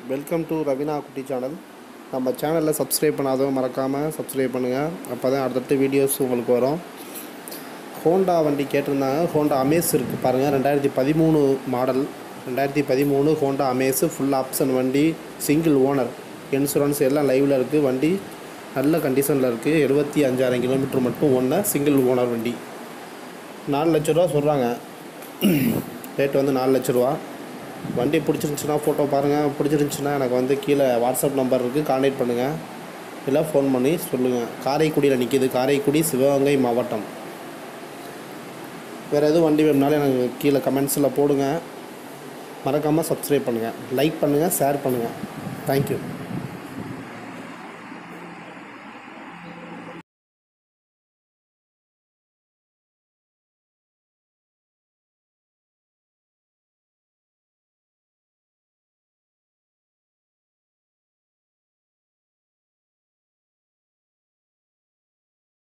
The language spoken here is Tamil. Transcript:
வெல்கம் டு ரவினா குட்டி சேனல் நம்ம சேனலில் சப்ஸ்கிரைப் பண்ணாதவங்க மறக்காமல் சப்ஸ்கிரைப் பண்ணுங்கள் அப்போ தான் அடுத்தடுத்த வீடியோஸ் உங்களுக்கு வரும் ஹோண்டா வண்டி கேட்டிருந்தாங்க ஹோண்டா அமேஸ் இருக்குது பாருங்கள் ரெண்டாயிரத்தி பதிமூணு மாடல் ரெண்டாயிரத்தி பதிமூணு ஹோண்டா அமேஸு ஃபுல் ஆப்ஷன் வண்டி சிங்கிள் ஓனர் இன்சூரன்ஸ் எல்லாம் லைவில் இருக்குது வண்டி நல்ல கண்டிஷனில் இருக்குது எழுபத்தி அஞ்சாயிரம் கிலோமீட்டர் மட்டும் ஒன்று சிங்கிள் ஓனர் வண்டி நாலு லட்ச ரூபா சொல்கிறாங்க ரேட் வந்து நாலு லட்ச ரூபா வண்டி பிடிச்சிருந்துச்சுன்னா ஃபோட்டோ பாருங்கள் பிடிச்சிருந்துச்சுன்னா எனக்கு வந்து கீழே வாட்ஸ்அப் நம்பர் இருக்குது கான்டாக்ட் பண்ணுங்கள் இல்லை ஃபோன் பண்ணி சொல்லுங்கள் காரைக்குடியில் நிற்கிது காரைக்குடி சிவகங்கை மாவட்டம் வேறு எதுவும் வண்டி வேணும்னாலும் எனக்கு கீழே கமெண்ட்ஸில் போடுங்க மறக்காமல் சப்ஸ்கிரைப் பண்ணுங்கள் லைக் பண்ணுங்கள் ஷேர் பண்ணுங்கள் தேங்க்யூ